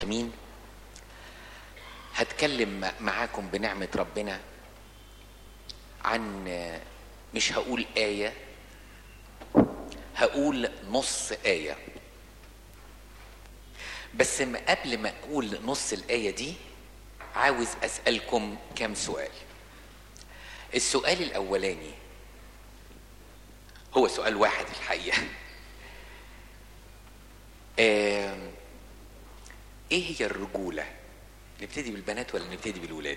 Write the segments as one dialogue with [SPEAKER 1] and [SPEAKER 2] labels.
[SPEAKER 1] امين هتكلم معاكم بنعمة ربنا عن مش هقول آية هقول نص آية بس قبل ما أقول نص الآية دي عاوز أسألكم كام سؤال السؤال الأولاني هو سؤال واحد الحقيقة آه ايه هي الرجولة نبتدي بالبنات ولا نبتدي بالولاد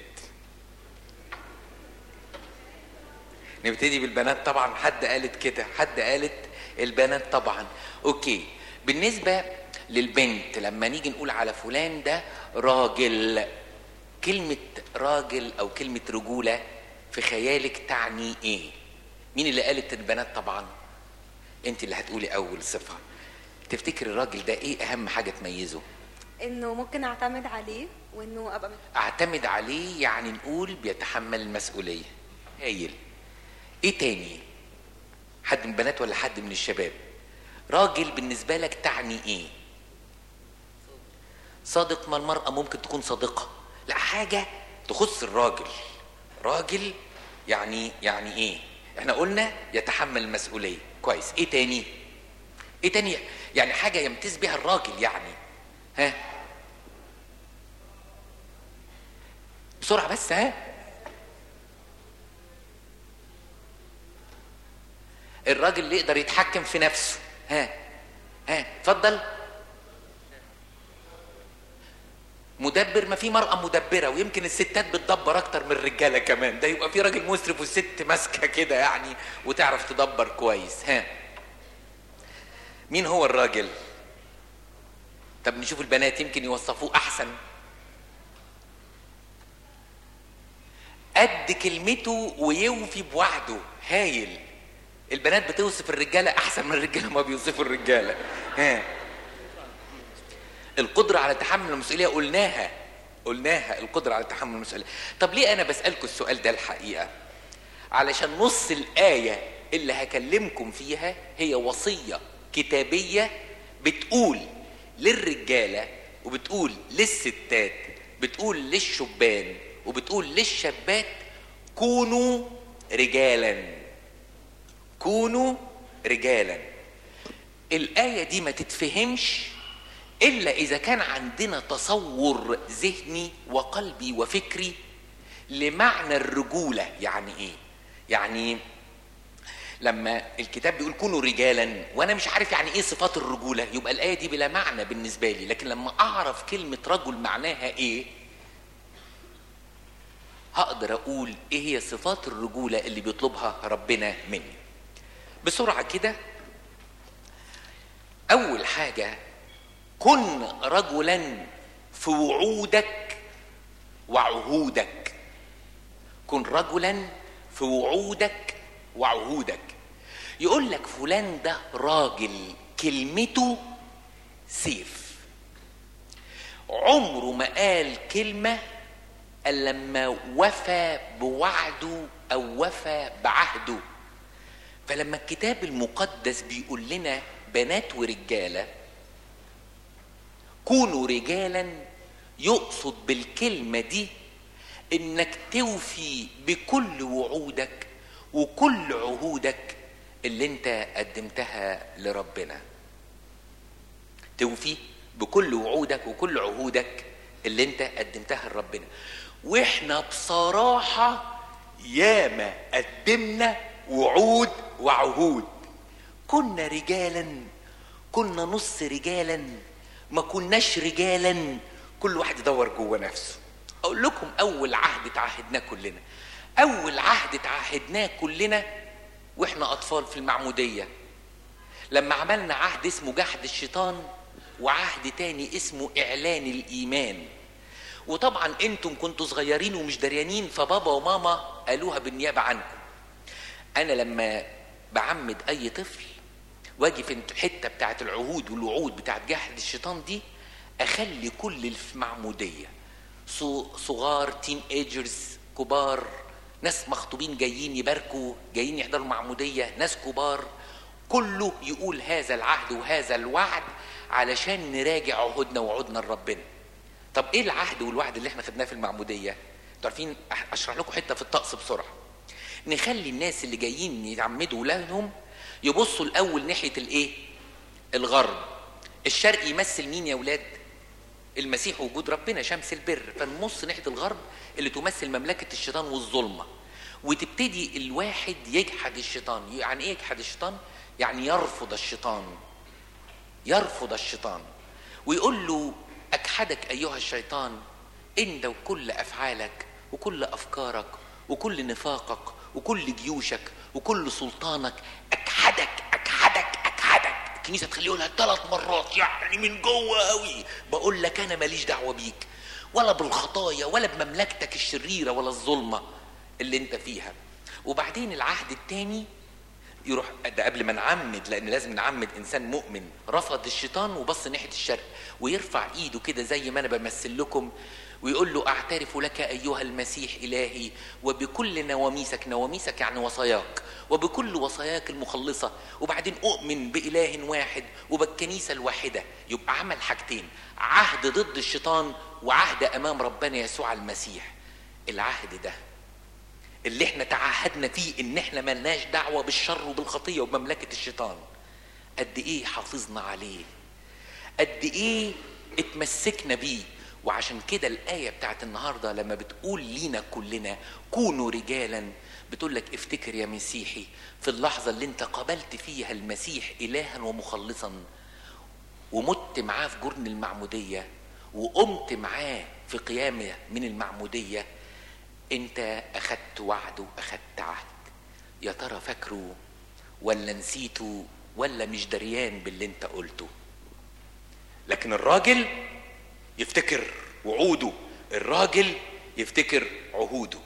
[SPEAKER 1] نبتدي بالبنات طبعا حد قالت كده حد قالت البنات طبعا اوكي بالنسبة للبنت لما نيجي نقول على فلان ده راجل كلمة راجل او كلمة رجولة في خيالك تعني ايه مين اللي قالت البنات طبعا انت اللي هتقولي اول صفة تفتكر الراجل ده ايه اهم حاجة تميزه
[SPEAKER 2] انه ممكن اعتمد عليه وانه ابقى مت-
[SPEAKER 1] اعتمد عليه يعني نقول بيتحمل المسؤولية هايل ايه تاني حد من البنات ولا حد من الشباب راجل بالنسبة لك تعني ايه صادق ما المرأة ممكن تكون صادقة لا حاجة تخص الراجل راجل يعني يعني ايه احنا قلنا يتحمل المسؤولية كويس ايه تاني ايه تاني يعني حاجة يمتاز بها الراجل يعني ها بسرعة بس ها الراجل اللي يقدر يتحكم في نفسه ها ها اتفضل مدبر ما في مرأة مدبرة ويمكن الستات بتدبر أكتر من الرجالة كمان ده يبقى في راجل مسرف والست ماسكة كده يعني وتعرف تدبر كويس ها مين هو الراجل؟ طب نشوف البنات يمكن يوصفوه أحسن قد كلمته ويوفي بوعده هايل البنات بتوصف الرجاله احسن من الرجاله ما بيوصفوا الرجاله ها القدره على تحمل المسؤوليه قلناها قلناها القدره على تحمل المسؤوليه طب ليه انا بسالكم السؤال ده الحقيقه علشان نص الايه اللي هكلمكم فيها هي وصيه كتابيه بتقول للرجاله وبتقول للستات بتقول للشبان وبتقول للشابات كونوا رجالا كونوا رجالا الآية دي ما تتفهمش إلا إذا كان عندنا تصور ذهني وقلبي وفكري لمعنى الرجولة يعني إيه؟ يعني لما الكتاب بيقول كونوا رجالا وانا مش عارف يعني ايه صفات الرجوله يبقى الايه دي بلا معنى بالنسبه لي لكن لما اعرف كلمه رجل معناها ايه هقدر اقول ايه هي صفات الرجوله اللي بيطلبها ربنا مني بسرعه كده اول حاجه كن رجلا في وعودك وعهودك كن رجلا في وعودك وعهودك يقول لك فلان ده راجل كلمته سيف عمره ما قال كلمه الا لما وفى بوعده او وفى بعهده فلما الكتاب المقدس بيقول لنا بنات ورجاله كونوا رجالا يقصد بالكلمه دي انك توفي بكل وعودك وكل عهودك اللي انت قدمتها لربنا توفي بكل وعودك وكل عهودك اللي انت قدمتها لربنا واحنا بصراحة ياما قدمنا وعود وعهود كنا رجالا كنا نص رجالا ما كناش رجالا كل واحد يدور جوه نفسه اقول لكم اول عهد تعهدناه كلنا اول عهد تعهدناه كلنا واحنا اطفال في المعموديه لما عملنا عهد اسمه جحد الشيطان وعهد تاني اسمه اعلان الايمان وطبعا انتم كنتوا صغيرين ومش دريانين فبابا وماما قالوها بالنيابه عنكم انا لما بعمد اي طفل واجي في الحته بتاعت العهود والوعود بتاعت جحد الشيطان دي اخلي كل اللي في معموديه صو- صغار تين ايجرز كبار ناس مخطوبين جايين يباركوا جايين يحضروا معموديه ناس كبار كله يقول هذا العهد وهذا الوعد علشان نراجع عهودنا وعودنا لربنا طب ايه العهد والوعد اللي احنا خدناه في المعموديه انتوا عارفين أح- اشرح لكم حته في الطقس بسرعه نخلي الناس اللي جايين يعمدوا ولادهم يبصوا الاول ناحيه الايه الغرب الشرق يمثل مين يا ولاد المسيح وجود ربنا شمس البر فنبص ناحيه الغرب اللي تمثل مملكه الشيطان والظلمه وتبتدي الواحد يجحد الشيطان يعني ايه يجحد الشيطان يعني يرفض الشيطان يرفض الشيطان ويقول له اجحدك ايها الشيطان انت وكل افعالك وكل افكارك وكل نفاقك وكل جيوشك وكل سلطانك اجحدك اجحدك اجحدك الكنيسه تخليه يقولها ثلاث مرات يعني من جوه قوي بقول لك انا ماليش دعوه بيك ولا بالخطايا ولا بمملكتك الشريره ولا الظلمه اللي انت فيها وبعدين العهد الثاني يروح ده قبل ما نعمد لان لازم نعمد انسان مؤمن رفض الشيطان وبص ناحيه الشرق ويرفع ايده كده زي ما انا بمثل لكم ويقول له اعترف لك ايها المسيح الهي وبكل نواميسك نواميسك يعني وصاياك وبكل وصاياك المخلصه وبعدين اؤمن باله واحد وبالكنيسه الواحده يبقى عمل حاجتين عهد ضد الشيطان وعهد امام ربنا يسوع المسيح العهد ده اللي احنا تعهدنا فيه ان احنا ملناش دعوه بالشر وبالخطيه وبمملكه الشيطان قد ايه حافظنا عليه قد ايه اتمسكنا بيه وعشان كده الآية بتاعت النهاردة لما بتقول لينا كلنا كونوا رجالا بتقول لك افتكر يا مسيحي في اللحظة اللي انت قبلت فيها المسيح إلها ومخلصا ومت معاه في جرن المعمودية وقمت معاه في قيامة من المعمودية انت اخدت وعد واخدت عهد يا ترى فاكره ولا نسيته ولا مش دريان باللي انت قلته لكن الراجل يفتكر وعوده الراجل يفتكر عهوده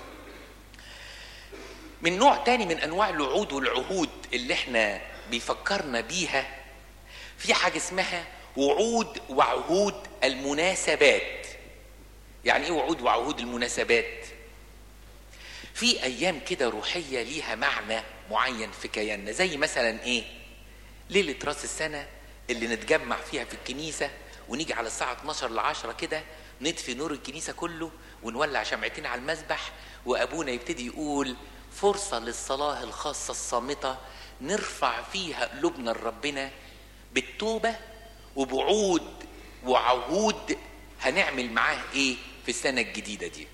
[SPEAKER 1] من نوع تاني من انواع الوعود والعهود اللي احنا بيفكرنا بيها في حاجه اسمها وعود وعهود المناسبات يعني ايه وعود وعهود المناسبات في ايام كده روحيه ليها معنى معين في كياننا زي مثلا ايه ليله راس السنه اللي نتجمع فيها في الكنيسه ونيجي على الساعه 12 ل 10 كده نطفي نور الكنيسه كله ونولع شمعتين على المسبح وابونا يبتدي يقول فرصه للصلاه الخاصه الصامته نرفع فيها قلوبنا لربنا بالتوبه وبعود وعهود هنعمل معاه ايه في السنه الجديده دي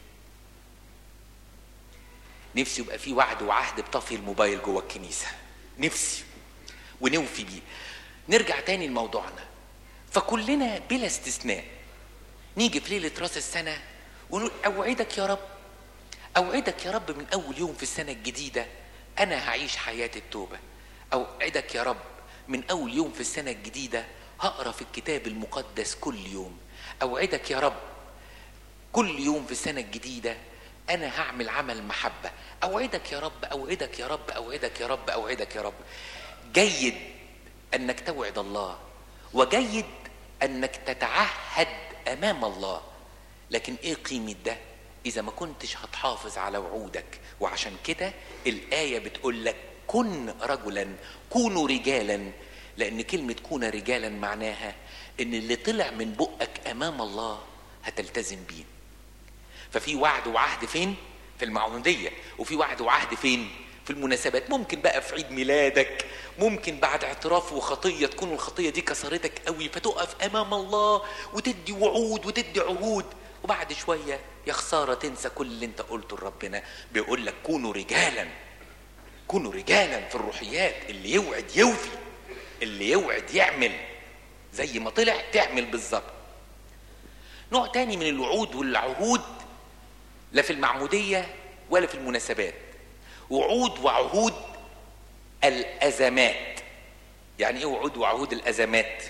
[SPEAKER 1] نفسي يبقى في وعد وعهد بطفي الموبايل جوه الكنيسه نفسي ونوفي بيه نرجع تاني لموضوعنا فكلنا بلا استثناء نيجي في ليله راس السنه ونقول اوعدك يا رب اوعدك يا رب من اول يوم في السنه الجديده انا هعيش حياه التوبه اوعدك يا رب من اول يوم في السنه الجديده هقرا في الكتاب المقدس كل يوم اوعدك يا رب كل يوم في السنه الجديده انا هعمل عمل محبه اوعدك يا رب اوعدك يا رب اوعدك يا رب اوعدك يا رب جيد انك توعد الله وجيد انك تتعهد امام الله لكن ايه قيمه ده اذا ما كنتش هتحافظ على وعودك وعشان كده الايه بتقول لك كن رجلا كونوا رجالا لان كلمه كون رجالا معناها ان اللي طلع من بقك امام الله هتلتزم بيه ففي وعد وعهد فين في المعموديه وفي وعد وعهد فين في المناسبات ممكن بقى في عيد ميلادك ممكن بعد اعتراف وخطيه تكون الخطيه دي كسرتك قوي فتقف امام الله وتدي وعود وتدي عهود وبعد شويه يا خساره تنسى كل اللي انت قلته لربنا بيقول لك كونوا رجالا كونوا رجالا في الروحيات اللي يوعد يوفي اللي يوعد يعمل زي ما طلع تعمل بالظبط نوع تاني من الوعود والعهود لا في المعموديه ولا في المناسبات وعود وعهود الازمات يعني ايه وعود وعهود الازمات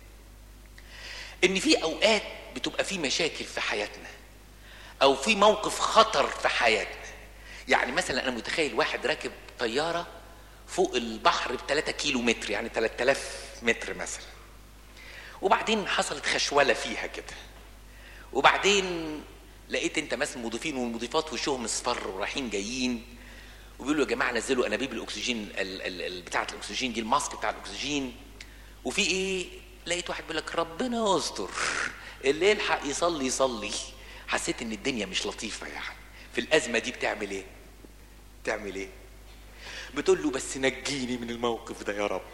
[SPEAKER 1] ان في اوقات بتبقى في مشاكل في حياتنا او في موقف خطر في حياتنا يعني مثلا انا متخيل واحد راكب طياره فوق البحر ب 3 كيلو متر يعني 3000 متر مثلا وبعدين حصلت خشوله فيها كده وبعدين لقيت انت مثلا مضيفين والمضيفات وشهم اصفر ورايحين جايين وبيقولوا يا جماعه نزلوا انابيب الاكسجين ال ال ال بتاعه الاكسجين دي الماسك بتاع الاكسجين وفي ايه لقيت واحد بيقول لك ربنا يستر اللي يلحق يصلي يصلي حسيت ان الدنيا مش لطيفه يعني في الازمه دي بتعمل ايه بتعمل ايه بتقول له بس نجيني من الموقف ده يا رب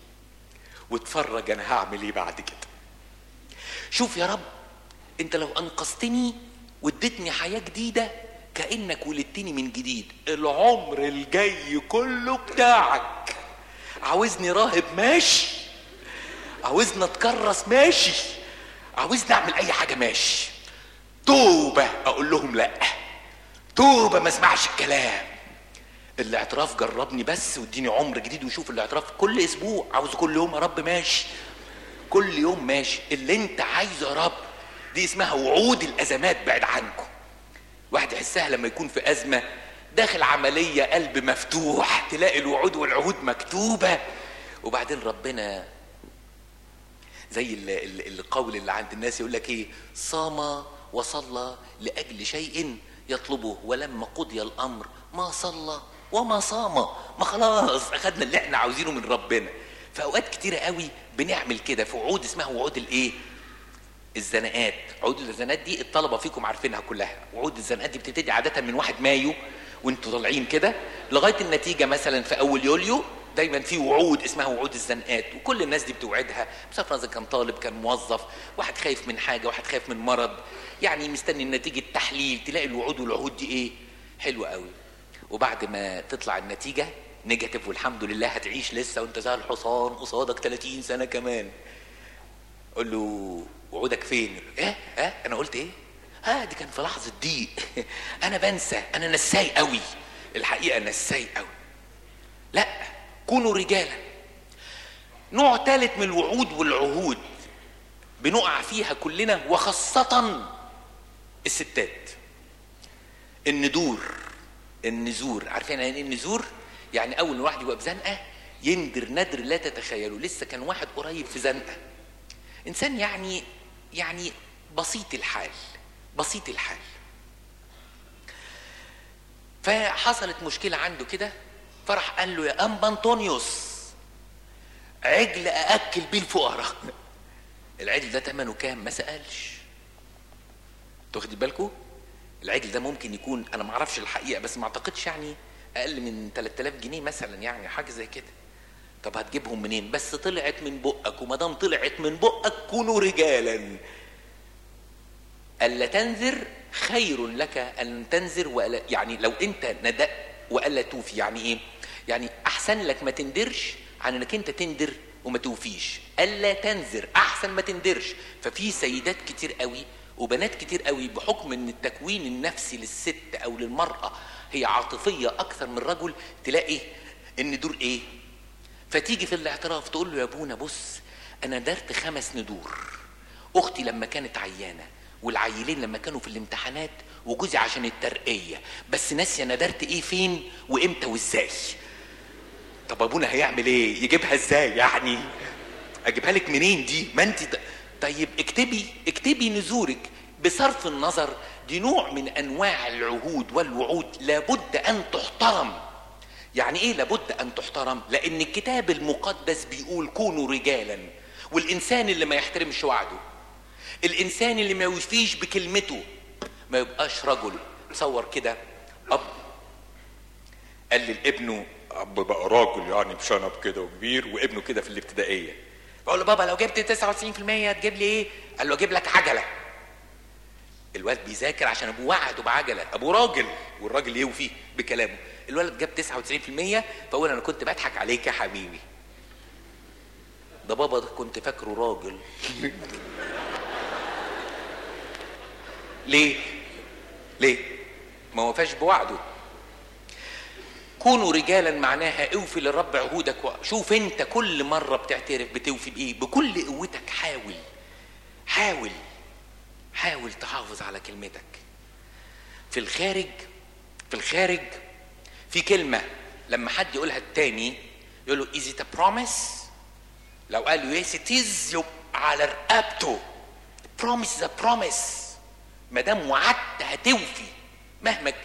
[SPEAKER 1] واتفرج انا هعمل ايه بعد كده شوف يا رب انت لو انقذتني واديتني حياه جديده كانك ولدتني من جديد العمر الجاي كله بتاعك عاوزني راهب ماشي عاوزني اتكرس ماشي عاوزني اعمل اي حاجه ماشي توبه اقول لهم لا توبه ما اسمعش الكلام الاعتراف جربني بس واديني عمر جديد وشوف الاعتراف كل اسبوع عاوز كل يوم يا رب ماشي كل يوم ماشي اللي انت عايزه يا رب دي اسمها وعود الازمات بعد عنكم واحد يحسها لما يكون في ازمه داخل عمليه قلب مفتوح تلاقي الوعود والعهود مكتوبه وبعدين ربنا زي ال- ال- القول اللي عند الناس يقول لك ايه صام وصلى لاجل شيء يطلبه ولما قضي الامر ما صلى وما صام ما خلاص اخدنا اللي احنا عاوزينه من ربنا في اوقات كتيره قوي بنعمل كده في وعود اسمها وعود الايه الزنقات عقود الزنقات دي الطلبه فيكم عارفينها كلها وعود الزنقات دي بتبتدي عاده من 1 مايو وانتوا طالعين كده لغايه النتيجه مثلا في اول يوليو دايما في وعود اسمها وعود الزنقات وكل الناس دي بتوعدها مسافر اذا كان طالب كان موظف واحد خايف من حاجه واحد خايف من مرض يعني مستني نتيجه تحليل تلاقي الوعود والعهود دي ايه حلوه قوي وبعد ما تطلع النتيجه نيجاتيف والحمد لله هتعيش لسه وانت زي الحصان قصادك 30 سنه كمان قول له وعودك فين ايه اه انا قلت ايه اه دي كان في لحظه ضيق انا بنسى انا نساي قوي الحقيقه نساي قوي لا كونوا رجالا نوع ثالث من الوعود والعهود بنقع فيها كلنا وخاصة الستات الندور النزور عارفين يعني ايه النزور؟ يعني اول ما واحد يبقى بزنقه يندر ندر لا تتخيلوا لسه كان واحد قريب في زنقه انسان يعني يعني بسيط الحال بسيط الحال فحصلت مشكله عنده كده فراح قال له يا انبا انطونيوس عجل ااكل بيه الفقراء العجل ده ثمنه كام ما سالش تاخدي بالكم العجل ده ممكن يكون انا ما اعرفش الحقيقه بس ما اعتقدش يعني اقل من 3000 جنيه مثلا يعني حاجه زي كده طب هتجيبهم منين بس طلعت من بقك وما دام طلعت من بقك كونوا رجالا الا تنذر خير لك ان تنذر وألا يعني لو انت ندأ والا توفي يعني ايه يعني احسن لك ما تندرش عن انك انت تندر وما توفيش الا تنذر احسن ما تندرش ففي سيدات كتير قوي وبنات كتير قوي بحكم ان التكوين النفسي للست او للمراه هي عاطفيه اكثر من الرجل تلاقي ان دور ايه فتيجي في الاعتراف تقول له يا ابونا بص انا درت خمس ندور اختي لما كانت عيانه والعيلين لما كانوا في الامتحانات وجوزي عشان الترقيه بس ناسيه انا درت ايه فين وامتى وازاي طب ابونا هيعمل ايه يجيبها ازاي يعني اجيبها لك منين دي ما انت ت... طيب اكتبي اكتبي نذورك بصرف النظر دي نوع من انواع العهود والوعود لابد ان تحترم يعني ايه لابد ان تحترم لان الكتاب المقدس بيقول كونوا رجالا والانسان اللي ما يحترمش وعده الانسان اللي ما يوفيش بكلمته ما يبقاش رجل تصور كده اب قال لابنه اب بقى راجل يعني بشنب كده وكبير وابنه كده في الابتدائيه بقول له بابا لو جبت 99% تجيب لي ايه قال له اجيب لك عجله الولد بيذاكر عشان ابوه وعده بعجله ابوه راجل والراجل يوفي بكلامه الولد جاب 99% فاقول انا كنت بضحك عليك يا حبيبي ده بابا ده كنت فاكره راجل ليه ليه ما وفاش بوعده كونوا رجالا معناها اوفي للرب عهودك شوف انت كل مره بتعترف بتوفي بايه بكل قوتك حاول حاول حاول تحافظ على كلمتك في الخارج في الخارج في كلمه لما حد يقولها التاني يقول له is it a promise لو قال له yes it is يبقى على رقبته promise is a promise ما دام وعدت هتوفي مهما ك...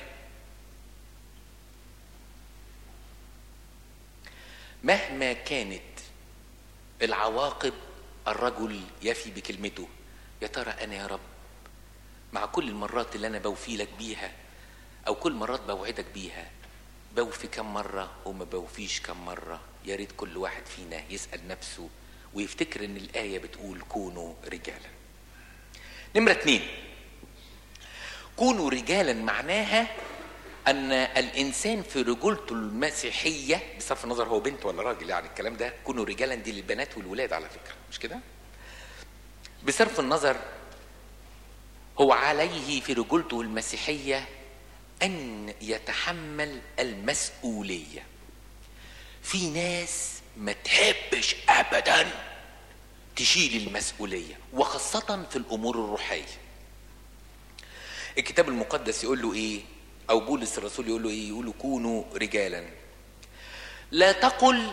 [SPEAKER 1] مهما كانت العواقب الرجل يفي بكلمته يا ترى انا يا رب مع كل المرات اللي انا بوفي لك بيها او كل مرات بوعدك بيها بوفي كم مرة وما بوفيش كم مرة يا ريت كل واحد فينا يسأل نفسه ويفتكر ان الآية بتقول كونوا رجالا نمرة اتنين كونوا رجالا معناها ان الانسان في رجولته المسيحية بصرف النظر هو بنت ولا راجل يعني الكلام ده كونوا رجالا دي للبنات والولاد على فكرة مش كده بصرف النظر هو عليه في رجولته المسيحية أن يتحمل المسؤولية في ناس ما تحبش أبدا تشيل المسؤولية وخاصة في الأمور الروحية الكتاب المقدس يقول له إيه أو بولس الرسول يقول له إيه يقول له كونوا رجالا لا تقل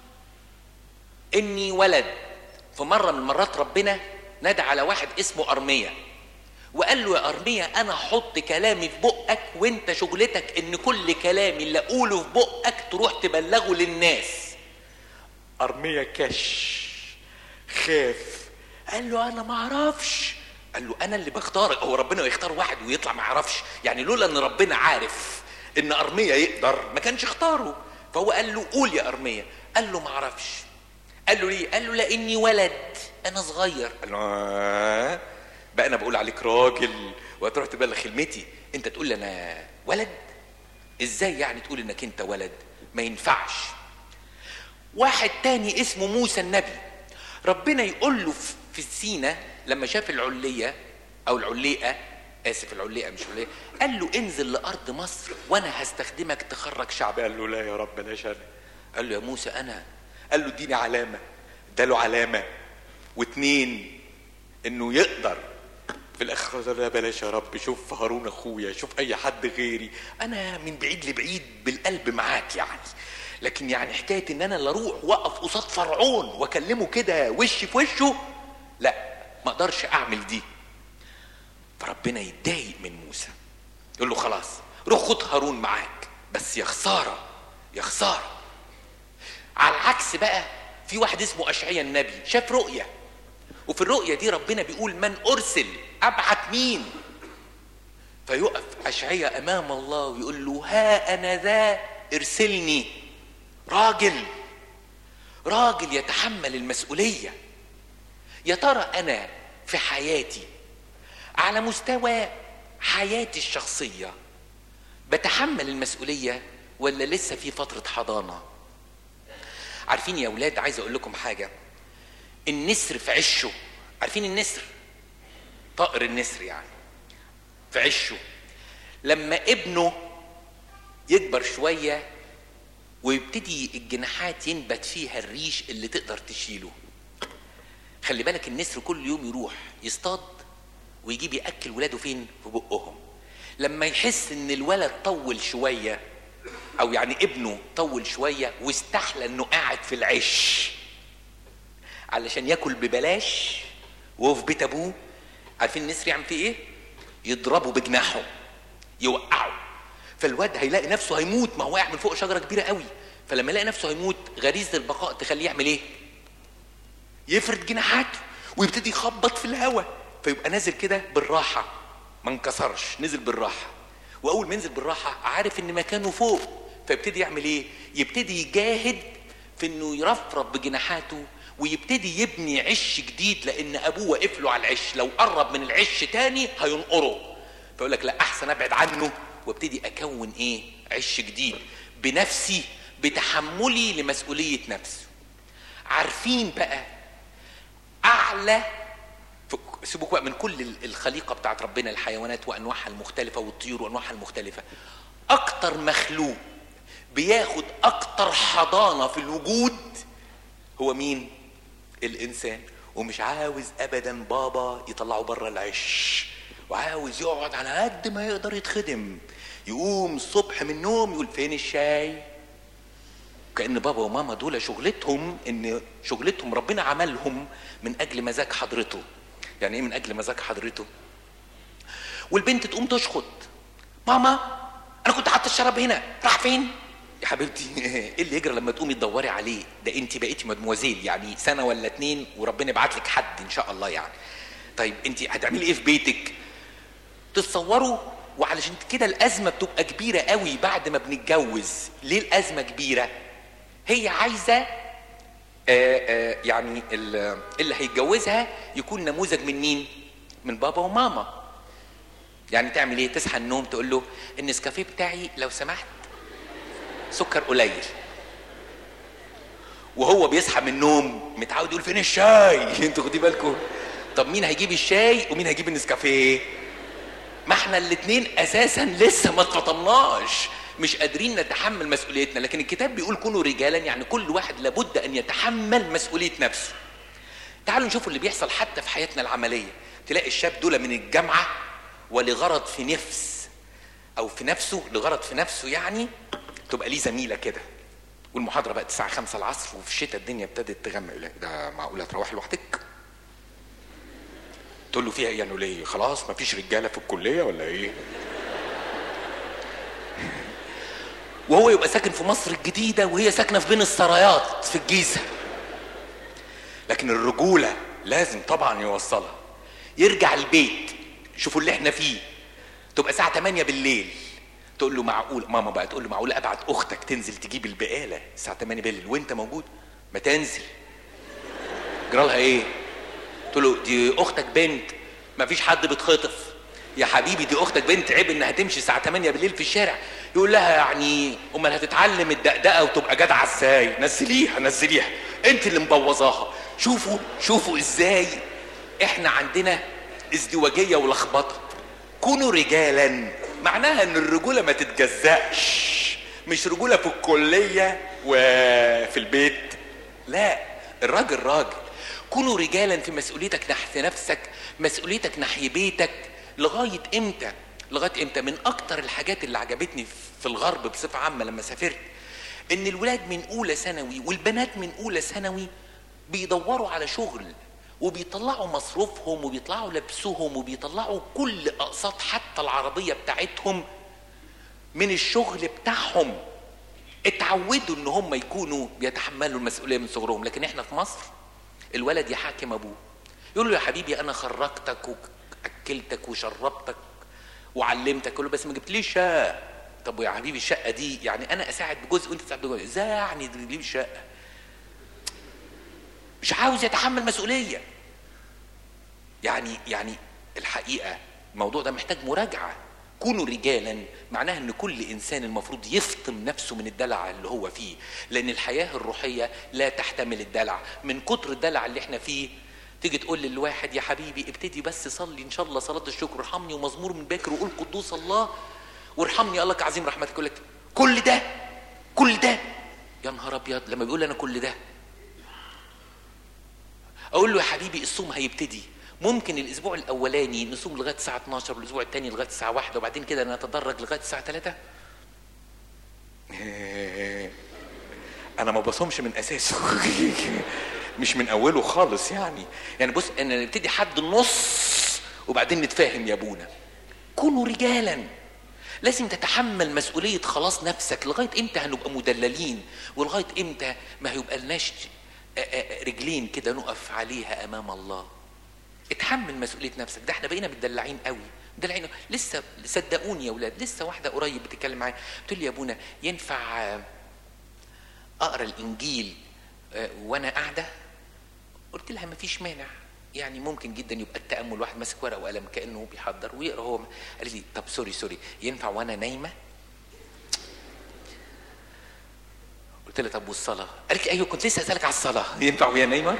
[SPEAKER 1] إني ولد في مرة من مرات ربنا نادى على واحد اسمه أرمية وقال له يا أرمية أنا أحط كلامي في بقك وأنت شغلتك إن كل كلامي اللي أقوله في بقك تروح تبلغه للناس أرمية كش خاف قال له أنا ما أعرفش قال له أنا اللي بختار هو ربنا يختار واحد ويطلع ما يعرفش يعني لولا إن ربنا عارف إن أرمية يقدر ما كانش اختاره فهو قال له قول يا أرمية قال له ما أعرفش قال له ليه؟ قال له لاني ولد انا صغير قال له آه بقى انا بقول عليك راجل وهتروح تبلغ خدمتي انت تقول لي انا ولد ازاي يعني تقول انك انت ولد ما ينفعش واحد تاني اسمه موسى النبي ربنا يقول له في- في سينا لما شاف العلية او العليقة اسف العليقة مش عليقة قال له انزل لارض مصر وانا هستخدمك تخرج شعب قال له لا يا رب بلاش انا قال له يا موسى انا قال له اديني علامة اداله علامة واتنين انه يقدر في الاخر قال له لا بلاش يا رب شوف هارون اخويا شوف اي حد غيري انا من بعيد لبعيد بالقلب معاك يعني لكن يعني حكايه ان انا اللي اروح واقف قصاد فرعون واكلمه كده وش في وشه لا ما اقدرش اعمل دي فربنا يتضايق من موسى يقول له خلاص روح خد هارون معاك بس يا خساره يا خساره على العكس بقى في واحد اسمه اشعيا النبي شاف رؤيه وفي الرؤيه دي ربنا بيقول من ارسل ابعت مين فيقف اشعيا امام الله ويقول له ها انا ذا ارسلني راجل راجل يتحمل المسؤوليه يا ترى انا في حياتي على مستوى حياتي الشخصيه بتحمل المسؤوليه ولا لسه في فتره حضانه عارفين يا اولاد عايز اقول لكم حاجه النسر في عشه عارفين النسر طائر النسر يعني في عشه لما ابنه يكبر شويه ويبتدي الجناحات ينبت فيها الريش اللي تقدر تشيله خلي بالك النسر كل يوم يروح يصطاد ويجيب ياكل ولاده فين في بقهم لما يحس ان الولد طول شويه او يعني ابنه طول شويه واستحلى انه قاعد في العش علشان ياكل ببلاش وهو في بيت ابوه عارفين النسر يعمل فيه ايه يضربه بجناحه يوقعه فالواد هيلاقي نفسه هيموت ما هو واقع من فوق شجره كبيره قوي فلما يلاقي نفسه هيموت غريزه البقاء تخليه يعمل ايه يفرد جناحاته ويبتدي يخبط في الهواء فيبقى نازل كده بالراحه ما انكسرش نزل بالراحه واول ما ينزل بالراحه عارف ان مكانه فوق فيبتدي يعمل ايه يبتدي يجاهد في انه يرفرف بجناحاته ويبتدي يبني عش جديد لان ابوه واقف له على العش لو قرب من العش تاني هينقره فيقول لك لا احسن ابعد عنه وابتدي اكون ايه عش جديد بنفسي بتحملي لمسؤوليه نفسه عارفين بقى اعلى ف- سيبوك بقى من كل ال- الخليقه بتاعت ربنا الحيوانات وانواعها المختلفه والطيور وانواعها المختلفه اكتر مخلوق بياخد اكتر حضانه في الوجود هو مين الانسان ومش عاوز ابدا بابا يطلعه بره العش وعاوز يقعد على قد ما يقدر يتخدم يقوم الصبح من النوم يقول فين الشاي كأن بابا وماما دول شغلتهم ان شغلتهم ربنا عملهم من اجل مزاج حضرته يعني ايه من اجل مزاج حضرته والبنت تقوم تشخط ماما انا كنت حاطه الشراب هنا راح فين يا حبيبتي ايه اللي يجرى لما تقومي تدوري عليه ده انت بقيتي مدموزيل يعني سنه ولا اتنين وربنا يبعت لك حد ان شاء الله يعني طيب انت هتعملي ايه في بيتك تتصوروا وعلشان كده الازمه بتبقى كبيره قوي بعد ما بنتجوز ليه الازمه كبيره هي عايزه آه آه يعني ال- اللي هيتجوزها يكون نموذج من مين من بابا وماما يعني تعمل ايه تصحى النوم تقول له النسكافيه بتاعي لو سمحت سكر قليل وهو بيصحى من النوم متعود يقول فين الشاي انتوا خدي بالكم طب مين هيجيب الشاي ومين هيجيب النسكافيه ما احنا الاتنين اساسا لسه ما اتفطمناش مش قادرين نتحمل مسؤوليتنا لكن الكتاب بيقول كونوا رجالا يعني كل واحد لابد ان يتحمل مسؤوليه نفسه تعالوا نشوفوا اللي بيحصل حتى في حياتنا العمليه تلاقي الشاب دول من الجامعه ولغرض في نفس او في نفسه لغرض في نفسه يعني تبقى ليه زميله كده والمحاضره بقت الساعه 5 العصر وفي الشتاء الدنيا ابتدت تغمق يقول لك ده معقوله تروح لوحدك تقول له فيها ايه يعني ليه خلاص مفيش رجاله في الكليه ولا ايه وهو يبقى ساكن في مصر الجديده وهي ساكنه في بين السرايات في الجيزه لكن الرجوله لازم طبعا يوصلها يرجع البيت شوفوا اللي احنا فيه تبقى الساعه 8 بالليل تقول له معقول ماما بقى تقول له معقول ابعت اختك تنزل تجيب البقاله الساعه 8 بالليل وانت موجود ما تنزل جرالها ايه تقول له دي اختك بنت ما فيش حد بيتخطف يا حبيبي دي اختك بنت عيب انها تمشي الساعه 8 بالليل في الشارع يقول لها يعني امال هتتعلم الدقدقه وتبقى جدعه ازاي نزليها نزليها انت اللي مبوظاها شوفوا شوفوا ازاي احنا عندنا ازدواجيه ولخبطه كونوا رجالا معناها ان الرجوله ما تتجزأش مش رجوله في الكليه وفي البيت لا الراجل راجل كونوا رجالا في مسؤوليتك نحو نفسك مسؤوليتك نحو بيتك لغايه امتى لغايه امتى من اكتر الحاجات اللي عجبتني في الغرب بصفه عامه لما سافرت ان الولاد من اولى ثانوي والبنات من اولى ثانوي بيدوروا على شغل وبيطلعوا مصروفهم وبيطلعوا لبسهم وبيطلعوا كل اقساط حتى العربيه بتاعتهم من الشغل بتاعهم اتعودوا ان هم يكونوا بيتحملوا المسؤوليه من صغرهم لكن احنا في مصر الولد يحاكم ابوه يقول له يا حبيبي انا خرجتك واكلتك وشربتك وعلمتك يقول له بس ما جبتليش شقه طب يا حبيبي الشقه دي يعني انا اساعد بجزء وانت تساعد بجزء ازاي يعني تجيب لي شقه مش عاوز يتحمل مسؤوليه يعني يعني الحقيقه الموضوع ده محتاج مراجعه كونوا رجالا معناها ان كل انسان المفروض يفطم نفسه من الدلع اللي هو فيه لان الحياه الروحيه لا تحتمل الدلع من كتر الدلع اللي احنا فيه تيجي تقول للواحد يا حبيبي ابتدي بس صلي ان شاء الله صلاه الشكر ارحمني ومزمور من باكر وقول قدوس الله وارحمني الله كعظيم رحمتك يقول لك كل ده كل ده يا نهار ابيض لما بيقول انا كل ده اقول له يا حبيبي الصوم هيبتدي ممكن الاسبوع الاولاني نصوم لغايه الساعه 12 والاسبوع الثاني لغايه الساعه 1 وبعدين كده نتدرج لغايه الساعه 3 انا ما بصومش من اساسه مش من اوله خالص يعني يعني بص انا نبتدي حد النص وبعدين نتفاهم يا ابونا كونوا رجالا لازم تتحمل مسؤولية خلاص نفسك لغاية امتى هنبقى مدللين ولغاية امتى ما هيبقى لناش رجلين كده نقف عليها امام الله اتحمل مسؤوليه نفسك ده احنا بقينا متدلعين قوي مدلعين لسه صدقوني يا اولاد لسه واحده قريب بتتكلم معايا بتقول لي يا ابونا ينفع اقرا الانجيل وانا قاعده قلت لها ما فيش مانع يعني ممكن جدا يبقى التامل واحد ماسك ورقه وقلم كانه بيحضر ويقرا هو قالت لي طب سوري سوري ينفع وانا نايمه قلت لها طب والصلاه قالت لي ايوه كنت لسه اسالك على الصلاه ينفع وهي نايمه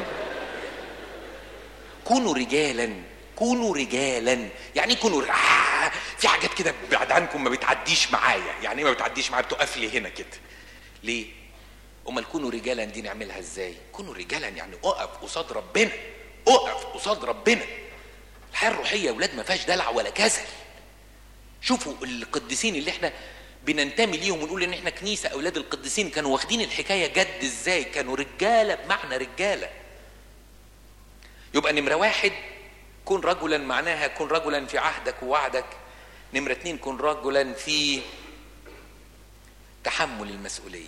[SPEAKER 1] كونوا رجالا كونوا رجالا يعني كونوا آه في حاجات كده بعد عنكم ما بتعديش معايا يعني ايه ما بتعديش معايا بتقف لي هنا كده ليه امال كونوا رجالا دي نعملها ازاي كونوا رجالا يعني اقف قصاد ربنا اقف قصاد ربنا الحياه الروحيه يا اولاد ما فيهاش دلع ولا كسل شوفوا القديسين اللي احنا بننتمي ليهم ونقول ان احنا كنيسه اولاد القديسين كانوا واخدين الحكايه جد ازاي كانوا رجاله بمعنى رجاله يبقى نمرة واحد كن رجلا معناها كن رجلا في عهدك ووعدك نمرة اتنين كن رجلا في تحمل المسؤوليه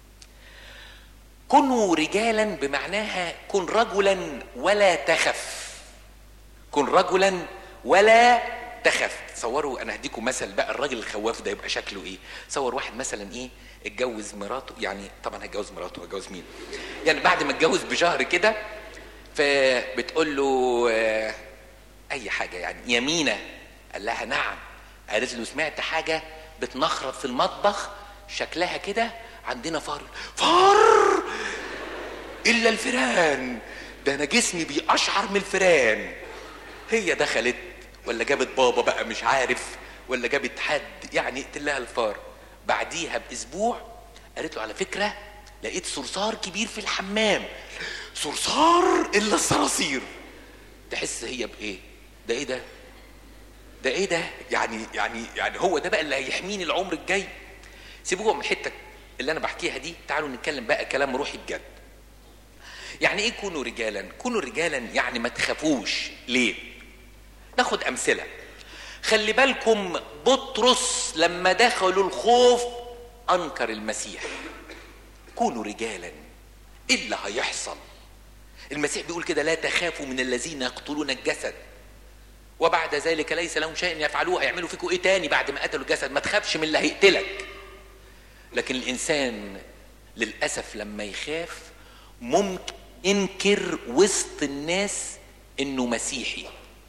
[SPEAKER 1] كونوا رجالا بمعناها كن رجلا ولا تخف كن رجلا ولا تخف تصوروا انا هديكم مثل بقى الراجل الخواف ده يبقى شكله ايه تصور واحد مثلا ايه اتجوز مراته يعني طبعا هتجوز مراته هتجوز مين يعني بعد ما اتجوز بشهر كده فبتقول له آه، اي حاجه يعني يمينه قال لها نعم قالت له سمعت حاجه بتنخرط في المطبخ شكلها كده عندنا فار فار الا الفيران ده انا جسمي بيقشعر من الفيران هي دخلت ولا جابت بابا بقى مش عارف ولا جابت حد يعني قتل لها الفار بعديها باسبوع قالت له على فكره لقيت صرصار كبير في الحمام صرصار الا الصراصير تحس هي بايه ده ايه ده ده ايه ده يعني يعني يعني هو ده بقى اللي هيحميني العمر الجاي سيبوهم من الحته اللي انا بحكيها دي تعالوا نتكلم بقى كلام روحي بجد يعني ايه كونوا رجالا كونوا رجالا يعني ما تخافوش ليه ناخد امثله خلي بالكم بطرس لما دخلوا الخوف انكر المسيح كونوا رجالا ايه اللي هيحصل المسيح بيقول كده لا تخافوا من الذين يقتلون الجسد وبعد ذلك ليس لهم شيء يفعلوه هيعملوا فيكم ايه تاني بعد ما قتلوا الجسد ما تخافش من اللي هيقتلك لكن الانسان للاسف لما يخاف ممكن ينكر وسط الناس انه مسيحي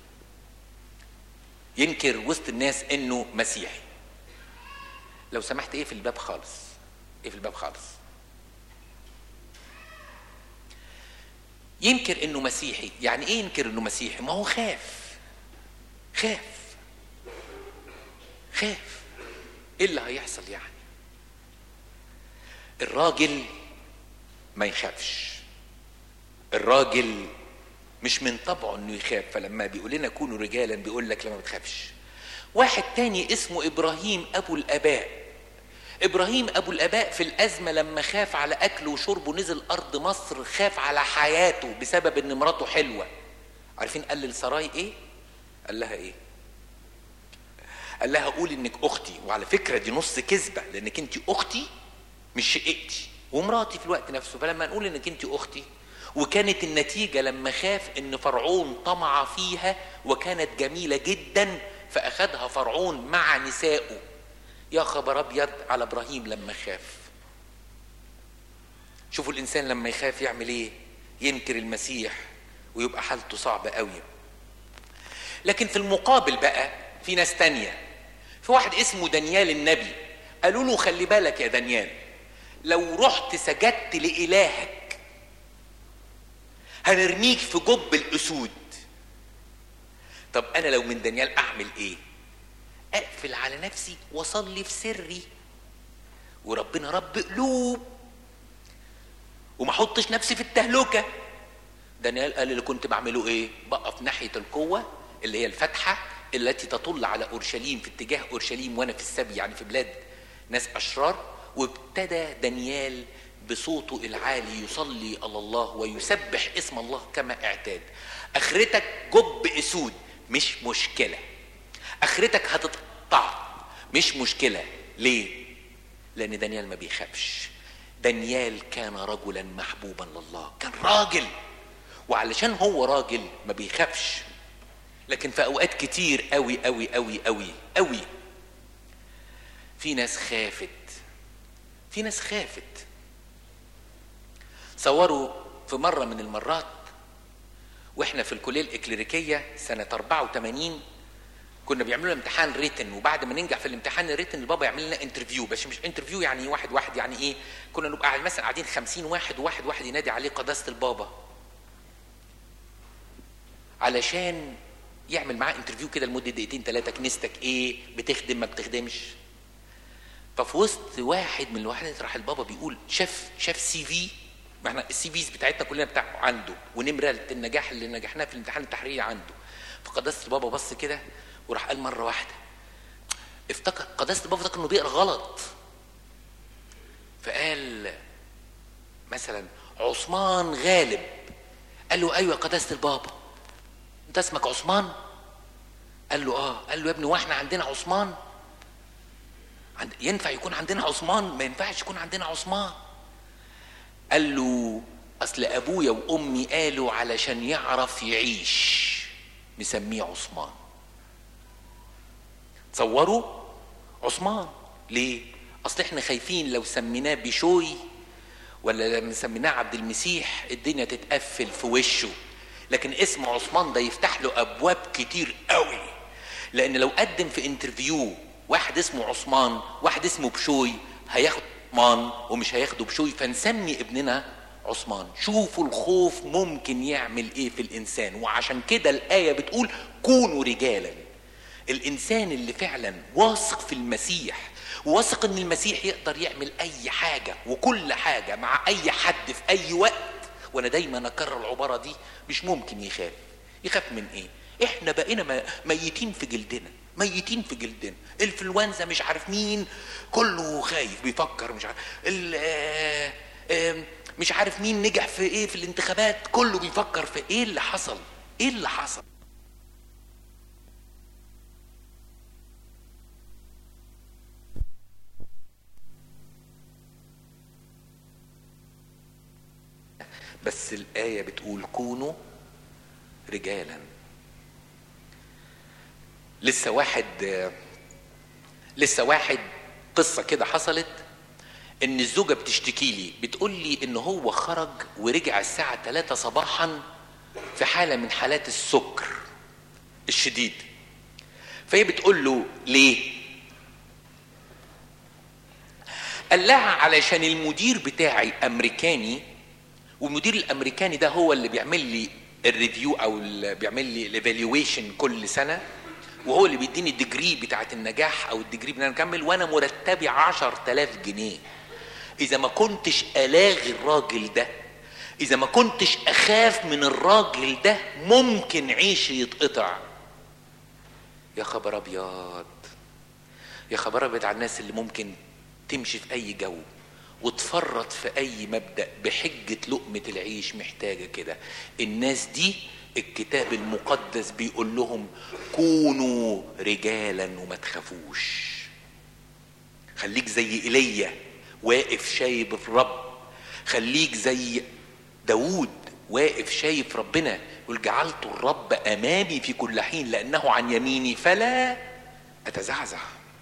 [SPEAKER 1] ينكر وسط الناس انه مسيحي لو سمحت ايه في الباب خالص ايه في الباب خالص ينكر انه مسيحي يعني ايه ينكر انه مسيحي ما هو خاف خاف خاف ايه اللي هيحصل يعني الراجل ما يخافش الراجل مش من طبعه انه يخاف فلما بيقول لنا كونوا رجالا بيقول لك لما بتخافش واحد تاني اسمه ابراهيم ابو الاباء ابراهيم ابو الاباء في الازمه لما خاف على اكله وشربه نزل ارض مصر خاف على حياته بسبب ان مراته حلوه عارفين قال لسراي ايه قال لها ايه قال لها قولي انك اختي وعلى فكره دي نص كذبه لانك انت اختي مش شقتي ومراتي في الوقت نفسه فلما نقول انك انت اختي وكانت النتيجه لما خاف ان فرعون طمع فيها وكانت جميله جدا فاخذها فرعون مع نسائه يا خبر ابيض على ابراهيم لما خاف شوفوا الانسان لما يخاف يعمل ايه ينكر المسيح ويبقى حالته صعبه قوي لكن في المقابل بقى في ناس تانية في واحد اسمه دانيال النبي قالوا له خلي بالك يا دانيال لو رحت سجدت لإلهك هنرميك في جب الأسود طب أنا لو من دانيال أعمل إيه؟ أقفل على نفسي وأصلي في سري وربنا رب قلوب وما احطش نفسي في التهلكه دانيال قال اللي كنت بعمله ايه بقف ناحيه القوه اللي هي الفتحه التي تطل على اورشليم في اتجاه اورشليم وانا في السبي يعني في بلاد ناس اشرار وابتدى دانيال بصوته العالي يصلي على الله ويسبح اسم الله كما اعتاد اخرتك جب اسود مش مشكله اخرتك هتتقطع مش مشكله ليه لان دانيال ما بيخافش دانيال كان رجلا محبوبا لله كان راجل وعلشان هو راجل ما بيخافش لكن في اوقات كتير قوي قوي قوي قوي قوي في ناس خافت في ناس خافت صوروا في مرة من المرات واحنا في الكلية الإكليريكية سنة 84 كنا بيعملوا لنا امتحان ريتن وبعد ما ننجح في الامتحان الريتن البابا يعمل لنا انترفيو بس مش انترفيو يعني واحد واحد يعني ايه كنا نبقى قاعد مثلا قاعدين 50 واحد وواحد واحد ينادي عليه قداسة البابا علشان يعمل معاه انترفيو كده لمده دقيقتين ثلاثه كنيستك ايه بتخدم ما بتخدمش ففي وسط واحد من الواحد راح البابا بيقول شاف شاف سي في ما احنا السي فيز بتاعتنا كلنا بتاع عنده ونمره النجاح اللي نجحناه في الامتحان التحريري عنده فقداسه البابا بص كده وراح قال مره واحده افتكر قداسه البابا افتكر انه بيقرا غلط فقال مثلا عثمان غالب قال له ايوه قداسه البابا انت اسمك عثمان قال له اه قال له يا ابني واحنا عندنا عثمان عند- ينفع يكون عندنا عثمان ما ينفعش يكون عندنا عثمان قال له اصل ابويا وامي قالوا علشان يعرف يعيش مسميه عثمان تصوروا عثمان ليه اصل احنا خايفين لو سميناه بشوي ولا لما سميناه عبد المسيح الدنيا تتقفل في وشه لكن اسم عثمان ده يفتح له ابواب كتير قوي لان لو قدم في انترفيو واحد اسمه عثمان واحد اسمه بشوي هياخد عثمان ومش هياخده بشوي فنسمي ابننا عثمان شوفوا الخوف ممكن يعمل ايه في الانسان وعشان كده الايه بتقول كونوا رجالا الانسان اللي فعلا واثق في المسيح واثق ان المسيح يقدر يعمل اي حاجه وكل حاجه مع اي حد في اي وقت وانا دايما اكرر العباره دي مش ممكن يخاف يخاف من ايه احنا بقينا م- ميتين في جلدنا ميتين في جلدنا الانفلونزا مش عارف مين كله خايف بيفكر مش عارف ال- آه، آه، مش عارف مين نجح في ايه في الانتخابات كله بيفكر في ايه اللي حصل ايه اللي حصل بس الآية بتقول كونوا رجالا لسه واحد لسه واحد قصة كده حصلت ان الزوجة بتشتكي لي بتقول لي ان هو خرج ورجع الساعة 3 صباحا في حالة من حالات السكر الشديد فهي بتقول له ليه قال لها علشان المدير بتاعي امريكاني والمدير الامريكاني ده هو اللي بيعمل لي الريفيو او اللي بيعمل لي الايفالويشن كل سنه وهو اللي بيديني الديجري بتاعت النجاح او الديجري ان انا اكمل وانا مرتبي 10000 جنيه اذا ما كنتش الاغي الراجل ده اذا ما كنتش اخاف من الراجل ده ممكن عيشي يتقطع يا خبر ابيض يا خبر ابيض على الناس اللي ممكن تمشي في اي جو وتفرط في اي مبدا بحجه لقمه العيش محتاجه كده الناس دي الكتاب المقدس بيقول لهم كونوا رجالا وما تخافوش خليك زي ايليا واقف شايف الرب خليك زي داوود واقف شايف ربنا يقول جعلت الرب امامي في كل حين لانه عن يميني فلا اتزعزع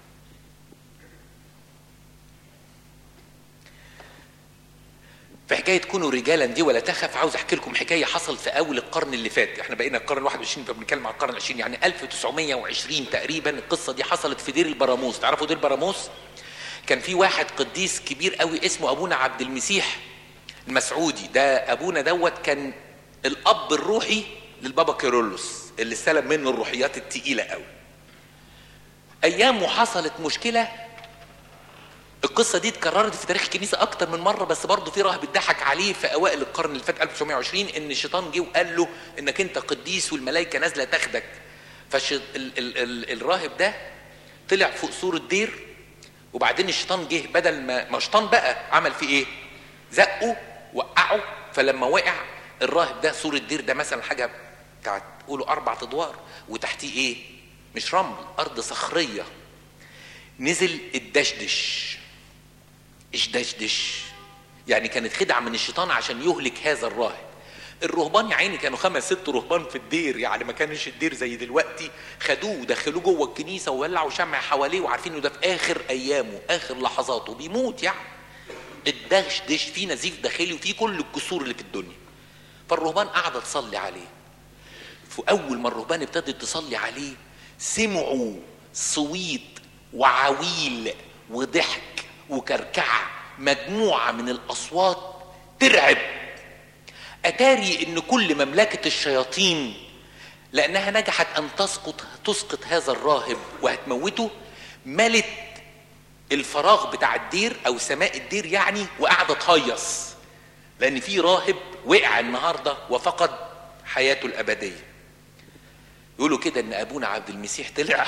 [SPEAKER 1] في حكايه كونوا رجالا دي ولا تخف عاوز احكي لكم حكايه حصلت في اول القرن اللي فات احنا بقينا القرن 21 فبنتكلم عن القرن 20 يعني 1920 تقريبا القصه دي حصلت في دير البراموس تعرفوا دير البراموس كان في واحد قديس كبير قوي اسمه ابونا عبد المسيح المسعودي ده ابونا دوت كان الاب الروحي للبابا كيرلس اللي استلم منه الروحيات التقيله قوي ايامه حصلت مشكله القصه دي اتكررت في تاريخ الكنيسه اكتر من مره بس برضه في راهب اتضحك عليه في اوائل القرن اللي فات 1920 ان الشيطان جه وقال له انك انت قديس والملائكه نازله تاخدك فالش... ال... ال... ال... الراهب ده طلع فوق سور الدير وبعدين الشيطان جه بدل ما ما شيطان بقى عمل فيه ايه؟ زقه وقعه فلما وقع الراهب ده سور الدير ده مثلا حاجه بتاعت قولوا اربع ادوار وتحتيه ايه؟ مش رمل ارض صخريه نزل الدشدش اشدشدش يعني كانت خدعه من الشيطان عشان يهلك هذا الراهب الرهبان يا عيني كانوا خمس ست رهبان في الدير يعني ما كانش الدير زي دلوقتي خدوه ودخلوه جوه الكنيسه وولعوا شمع حواليه وعارفين انه ده في اخر ايامه اخر لحظاته بيموت يعني الدشدش فيه نزيف داخلي وفيه كل الكسور اللي في الدنيا فالرهبان قاعده تصلي عليه فاول ما الرهبان ابتدت تصلي عليه سمعوا صويت وعويل وضحك وكركعه مجموعه من الاصوات ترعب اتاري ان كل مملكه الشياطين لانها نجحت ان تسقط تسقط هذا الراهب وهتموته ملت الفراغ بتاع الدير او سماء الدير يعني وقاعده تهيص لان في راهب وقع النهارده وفقد حياته الابديه يقولوا كده ان ابونا عبد المسيح طلع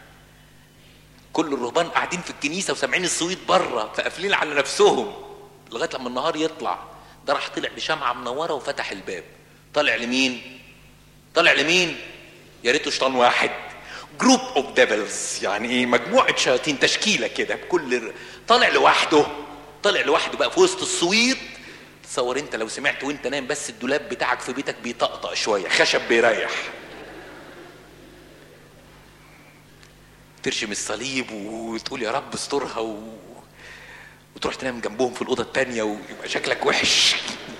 [SPEAKER 1] كل الرهبان قاعدين في الكنيسه وسامعين الصويت بره فقافلين على نفسهم لغايه لما النهار يطلع ده راح طلع بشمعه منوره وفتح الباب طالع لمين طالع لمين يا ريته شيطان واحد جروب اوف ديفلز يعني ايه مجموعه شياطين تشكيله كده بكل طالع لوحده طالع لوحده بقى في وسط السويط تصور انت لو سمعت وانت نايم بس الدولاب بتاعك في بيتك بيطقطق شويه خشب بيريح ترشم الصليب وتقول يا رب استرها و... وتروح تنام جنبهم في الاوضه التانيه ويبقى شكلك وحش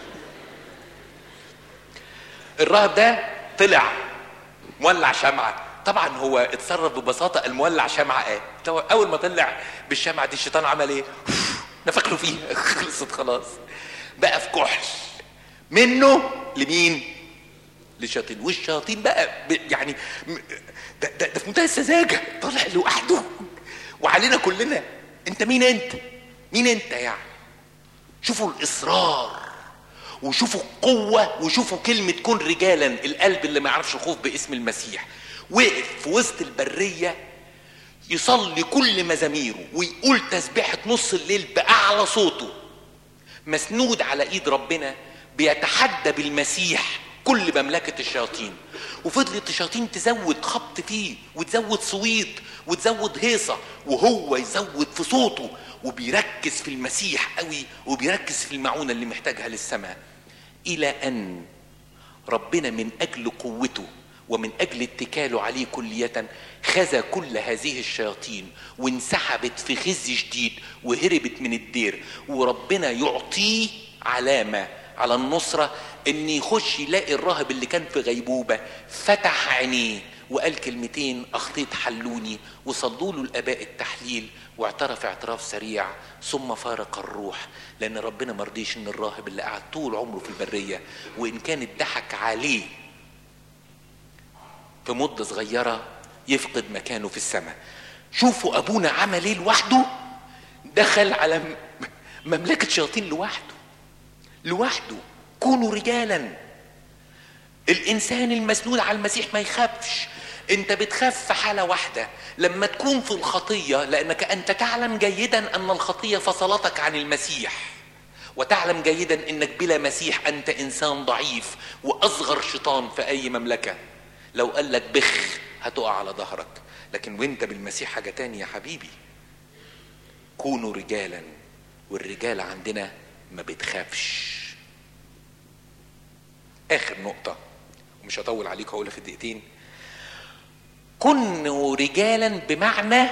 [SPEAKER 1] الراهب ده طلع مولع شمعه طبعا هو اتصرف ببساطه المولع شمعه ايه اول ما طلع بالشمعه دي الشيطان عمل ايه نفخ له فيها خلصت خلاص بقى في كحل منه لمين للشياطين والشياطين بقى يعني ده, ده, ده في منتهى السذاجه طالع لوحده وعلينا كلنا انت مين انت مين انت يعني شوفوا الاصرار وشوفوا القوة وشوفوا كلمة كن رجالا القلب اللي ما يعرفش الخوف باسم المسيح وقف في وسط البرية يصلي كل مزاميره ويقول تسبيحة نص الليل بأعلى صوته مسنود على ايد ربنا بيتحدى بالمسيح كل مملكة الشياطين وفضلت الشياطين تزود خبط فيه وتزود صويت وتزود هيصة وهو يزود في صوته وبيركز في المسيح قوي وبيركز في المعونة اللي محتاجها للسماء إلى أن ربنا من أجل قوته ومن أجل اتكاله عليه كلية خزى كل هذه الشياطين وانسحبت في خزي شديد وهربت من الدير وربنا يعطيه علامة على النصرة ان يخش يلاقي الراهب اللي كان في غيبوبة فتح عينيه وقال كلمتين اخطيت حلوني وصلوا له الاباء التحليل واعترف اعتراف سريع ثم فارق الروح لان ربنا مرضيش ان الراهب اللي قعد طول عمره في البريه وان كان اتضحك عليه في مده صغيره يفقد مكانه في السماء شوفوا ابونا عمل ايه لوحده دخل على مملكه شياطين لوحده لوحده كونوا رجالا الانسان المسنود على المسيح ما يخافش انت بتخاف في حاله واحده لما تكون في الخطيه لانك انت تعلم جيدا ان الخطيه فصلتك عن المسيح وتعلم جيدا انك بلا مسيح انت انسان ضعيف واصغر شيطان في اي مملكه لو قال لك بخ هتقع على ظهرك لكن وانت بالمسيح حاجه تانية يا حبيبي كونوا رجالا والرجال عندنا ما بتخافش اخر نقطه ومش هطول عليك هقولها في دقيقتين كنوا رجالا بمعنى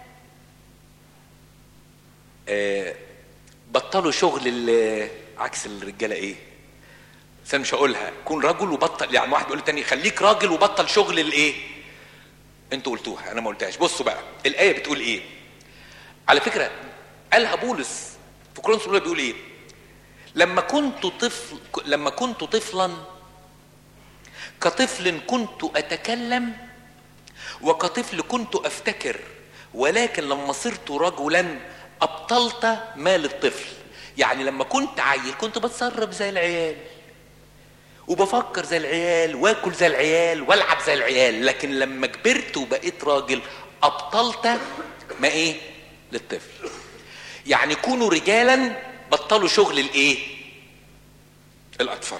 [SPEAKER 1] آه بطلوا شغل عكس الرجاله ايه بس انا مش هقولها كون رجل وبطل يعني واحد يقول للتاني خليك راجل وبطل شغل الايه انتوا قلتوها انا ما قلتهاش بصوا بقى الايه بتقول ايه على فكره قالها بولس في كورنثوس الاولى بيقول ايه لما كنت طفل لما كنت طفلا كطفل كنت اتكلم وكطفل كنت افتكر ولكن لما صرت رجلا ابطلت ما للطفل يعني لما كنت عيل كنت بتصرف زي العيال وبفكر زي العيال واكل زي العيال والعب زي العيال لكن لما كبرت وبقيت راجل ابطلت ما ايه للطفل يعني كونوا رجالا بطلوا شغل الايه الاطفال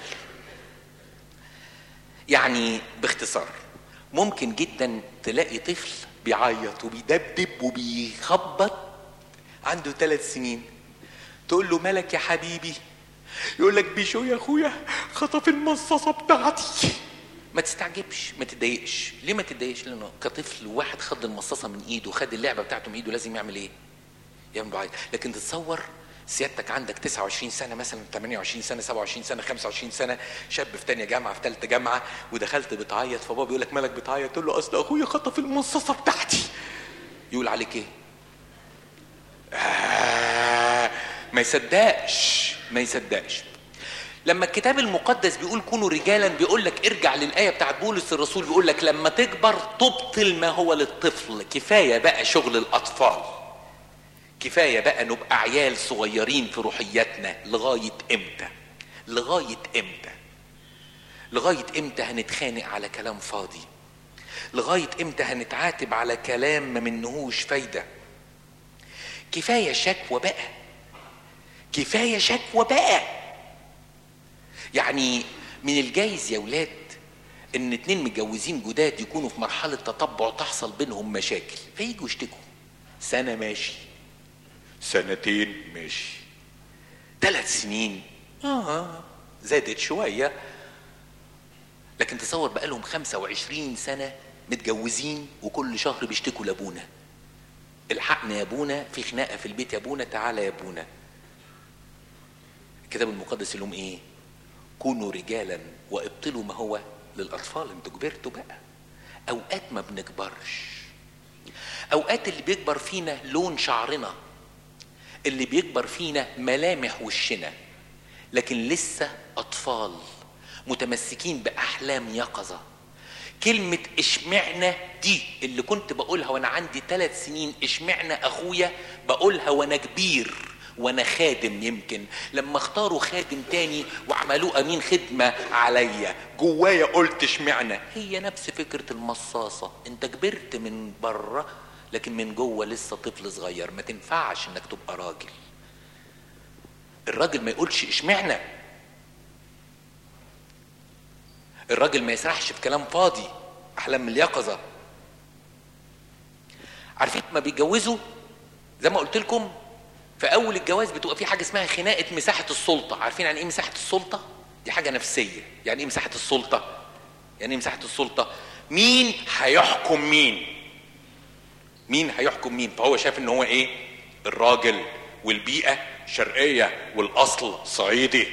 [SPEAKER 1] يعني باختصار ممكن جدا تلاقي طفل بيعيط وبيدبدب وبيخبط عنده ثلاث سنين تقول له مالك يا حبيبي يقول لك بيشو يا اخويا خطف المصاصه بتاعتي ما تستعجبش ما تتضايقش ليه ما تتضايقش لانه كطفل واحد خد المصاصه من ايده خد اللعبه بتاعته من ايده لازم يعمل ايه يعمل بعيط لكن تتصور سيادتك عندك 29 سنة مثلا 28 سنة 27 سنة 25 سنة شاب في تانية جامعة في تالتة جامعة ودخلت بتعيط فبابا بيقول لك مالك بتعيط تقول له أصل أخويا خطف المصاصة بتاعتي يقول عليك إيه؟ آه ما يصدقش ما يصدقش لما الكتاب المقدس بيقول كونوا رجالا بيقول لك ارجع للآية بتاعت بولس الرسول بيقول لك لما تكبر تبطل ما هو للطفل كفاية بقى شغل الأطفال كفايه بقى نبقى عيال صغيرين في روحياتنا لغايه امتى لغايه امتى لغايه امتى هنتخانق على كلام فاضي لغايه امتى هنتعاتب على كلام ما منهوش فايده كفايه شكوى بقى كفايه شكوى بقى يعني من الجايز يا ولاد ان اتنين متجوزين جداد يكونوا في مرحله تطبع تحصل بينهم مشاكل فييجوا يشتكوا سنه ماشي سنتين ماشي ثلاث سنين اه زادت شويه لكن تصور بقالهم 25 سنه متجوزين وكل شهر بيشتكوا لابونا الحقنا يا ابونا في خناقه في البيت يا ابونا تعالى يا ابونا الكتاب المقدس لهم ايه كونوا رجالا وابطلوا ما هو للاطفال انتوا كبرتوا بقى اوقات ما بنكبرش اوقات اللي بيكبر فينا لون شعرنا اللي بيكبر فينا ملامح وشنا لكن لسه اطفال متمسكين باحلام يقظه كلمة اشمعنى دي اللي كنت بقولها وانا عندي ثلاث سنين اشمعنى اخويا بقولها وانا كبير وانا خادم يمكن لما اختاروا خادم تاني وعملوه امين خدمة عليا جوايا قلت اشمعنى هي نفس فكرة المصاصة انت كبرت من بره لكن من جوه لسه طفل صغير ما تنفعش انك تبقى راجل الراجل ما يقولش اشمعنى الراجل ما يسرحش في كلام فاضي احلام من اليقظه عارفين ما بيتجوزوا زي ما قلت لكم في اول الجواز بتبقى في حاجه اسمها خناقه مساحه السلطه عارفين يعني ايه مساحه السلطه دي حاجه نفسيه يعني ايه مساحه السلطه يعني ايه مساحه السلطه مين هيحكم مين مين هيحكم مين فهو شايف ان هو ايه الراجل والبيئه شرقيه والاصل صعيدي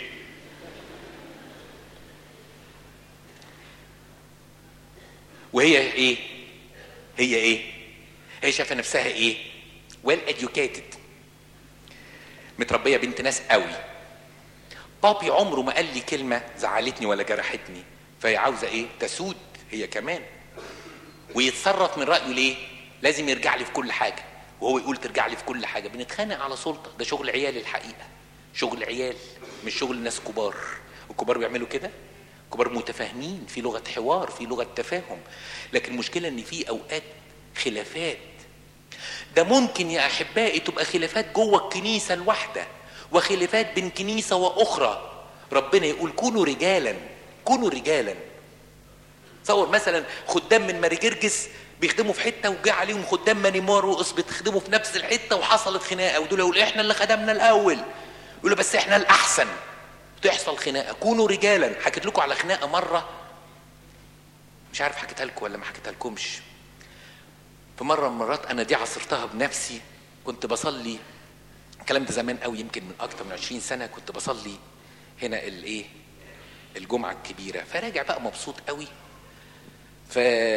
[SPEAKER 1] وهي ايه هي ايه هي شايفه نفسها ايه ويل educated متربيه بنت ناس قوي بابي عمره ما قال لي كلمه زعلتني ولا جرحتني فهي عاوزه ايه تسود هي كمان ويتصرف من رايه ليه لازم يرجع لي في كل حاجه وهو يقول ترجع لي في كل حاجه بنتخانق على سلطه ده شغل عيال الحقيقه شغل عيال مش شغل ناس كبار الكبار بيعملوا كده كبار متفاهمين في لغه حوار في لغه تفاهم لكن المشكله ان في اوقات خلافات ده ممكن يا احبائي تبقى خلافات جوه الكنيسه الواحده وخلافات بين كنيسه واخرى ربنا يقول كونوا رجالا كونوا رجالا تصور مثلا خدام من ماري جرجس بيخدموا في حته وجا عليهم خدام ماني مارقص بتخدموا في نفس الحته وحصلت خناقه ودول يقول احنا اللي خدمنا الاول يقولوا بس احنا الاحسن تحصل خناقه كونوا رجالا حكيت لكم على خناقه مره مش عارف حكيتها لكم ولا ما حكيتها لكمش في مره من المرات انا دي عصرتها بنفسي كنت بصلي الكلام ده زمان قوي يمكن من اكتر من 20 سنه كنت بصلي هنا الايه الجمعه الكبيره فراجع بقى مبسوط قوي ف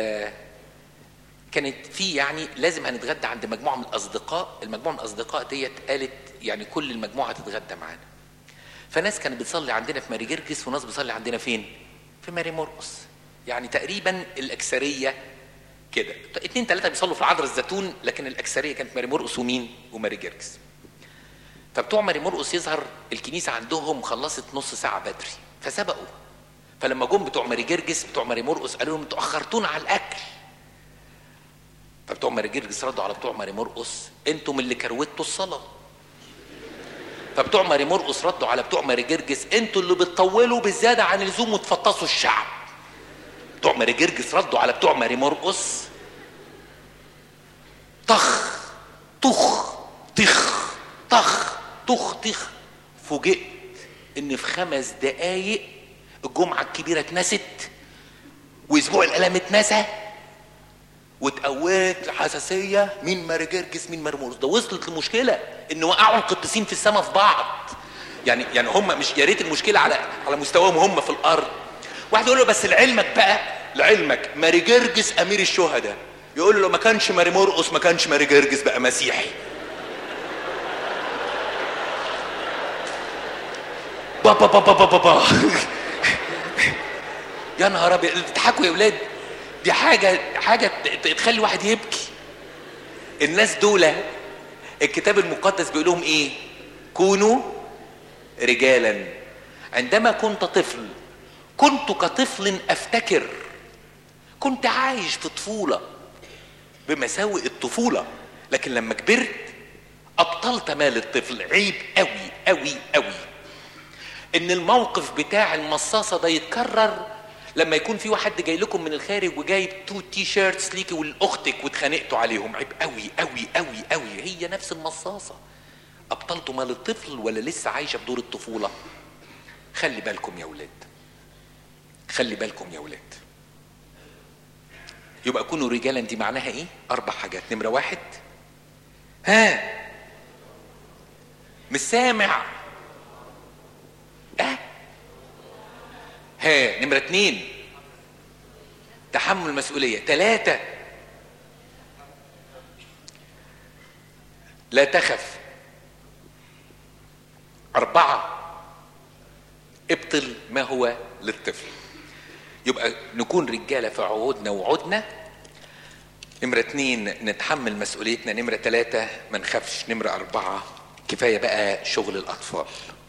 [SPEAKER 1] كانت في يعني لازم هنتغدى عند مجموعه من الاصدقاء المجموعه من الاصدقاء ديت قالت يعني كل المجموعه تتغدى معانا فناس كانت بتصلي عندنا في ماري جرجس وناس بتصلي عندنا فين في ماري مرقس يعني تقريبا الاكثريه كده اتنين تلاته بيصلوا في العذراء الزيتون لكن الاكثريه كانت ماري مرقس ومين وماري جرجس فبتوع ماري مرقس يظهر الكنيسه عندهم خلصت نص ساعه بدري فسبقوا فلما جم بتوع ماري جرجس بتوع ماري مرقس قالوا لهم انتوا اخرتونا على الاكل فبتوع ماري جرجس ردوا على بتوع ماري مرقس انتم اللي كروتوا الصلاه فبتوع ماري مرقس ردوا على بتوع ماري جرجس انتوا اللي بتطولوا بالزياده عن اللزوم وتفطسوا الشعب بتوع ماري جرجس ردوا على بتوع ماري مرقس طخ طخ طخ طخ طخ طخ فوجئت ان في خمس دقايق الجمعه الكبيره اتنست واسبوع الالام اتنسى واتقويت حساسيه مين ماري جرجس مين ماري مرقس ده وصلت لمشكله ان وقعوا القديسين في السماء في بعض يعني يعني هم مش يا ريت المشكله على على مستواهم هم في الارض واحد يقول له بس لعلمك بقى لعلمك ماري جرجس امير الشهداء يقول له لو ما كانش ماري مرقس ما كانش ماري جرجس بقى مسيحي بابا بابا بابا بابا يا نهار ابيض بتضحكوا يا ولاد دي حاجه حاجه تخلي واحد يبكي الناس دول الكتاب المقدس بيقول لهم ايه كونوا رجالا عندما كنت طفل كنت كطفل افتكر كنت عايش في طفوله بمساوئ الطفوله لكن لما كبرت ابطلت مال الطفل عيب قوي قوي قوي ان الموقف بتاع المصاصه ده يتكرر لما يكون في واحد جاي لكم من الخارج وجايب تو تي شيرتس ليكي ولاختك واتخانقتوا عليهم عيب قوي قوي قوي قوي هي نفس المصاصه ابطلتوا مال الطفل ولا لسه عايشه بدور الطفوله خلي بالكم يا ولاد خلي بالكم يا ولاد يبقى كونوا رجالا دي معناها ايه اربع حاجات نمره واحد ها مش سامع اه ها نمرة اتنين تحمل المسؤولية تلاتة لا تخف أربعة ابطل ما هو للطفل يبقى نكون رجالة في عهودنا وعودنا نمرة اتنين نتحمل مسؤوليتنا نمرة تلاتة ما نخافش نمرة أربعة كفاية بقى شغل الأطفال